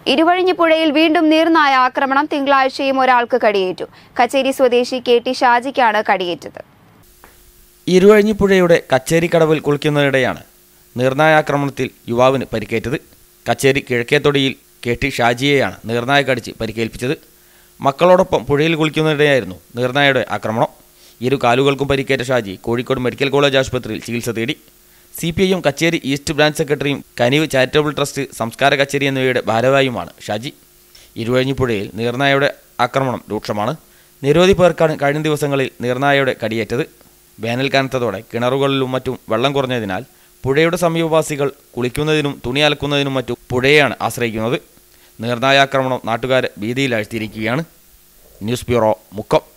ഇരുവഴിഞ്ഞിപ്പുഴയിൽ വീണ്ടും നീർനായ ആക്രമണം തിങ്കളാഴ്ചയും ഒരാൾക്ക് കടിയേറ്റു കച്ചേരി സ്വദേശി കെ ടി ഷാജിക്കാണ് കടിയേറ്റത് ഇരുവഴിഞ്ഞിപ്പുഴയുടെ കച്ചേരിക്കടവിൽ കുളിക്കുന്നതിനിടെയാണ് നീർനായാക്രമണത്തിൽ യുവാവിന് പരിക്കേറ്റത് കച്ചേരി കിഴക്കേത്തൊടിയിൽ കെ ടി ഷാജിയെയാണ് നീർനായ കടിച്ച് പരിക്കേൽപ്പിച്ചത് മക്കളോടൊപ്പം പുഴയിൽ കുളിക്കുന്നതിനിടെയായിരുന്നു നീർനായയുടെ ആക്രമണം ഇരു കാലുകൾക്കും പരിക്കേറ്റ ഷാജി കോഴിക്കോട് മെഡിക്കൽ കോളേജ് ആശുപത്രിയിൽ ചികിത്സ തേടി C P I M Kacheri east branch സെക്രട്ടറിയും കനിവ് ചാരിറ്റബിൾ ട്രസ്റ്റ് സംസ്കാര കച്ചേരി എന്നിവയുടെ ഭാരവാഹിയുമാണ് ഷാജി ഇരുവഴിഞ്ഞിപ്പുഴയിൽ നീർനായയുടെ ആക്രമണം രൂക്ഷമാണ് നിരവധി പേർക്കാണ് കഴിഞ്ഞ ദിവസങ്ങളിൽ നീർനായയുടെ കടിയേറ്റത് വേനൽ കനത്തതോടെ കിണറുകളിലും മറ്റും വെള്ളം കുറഞ്ഞതിനാൽ പുഴയുടെ സമീപവാസികൾ കുളിക്കുന്നതിനും തുണി അലക്കുന്നതിനും മറ്റും പുഴയെയാണ് ആശ്രയിക്കുന്നത് നീർനായാക്രമണം നാട്ടുകാരെ ഭീതിയിലാഴ്ത്തിയിരിക്കുകയാണ് ന്യൂസ് ബ്യൂറോ മുക്കം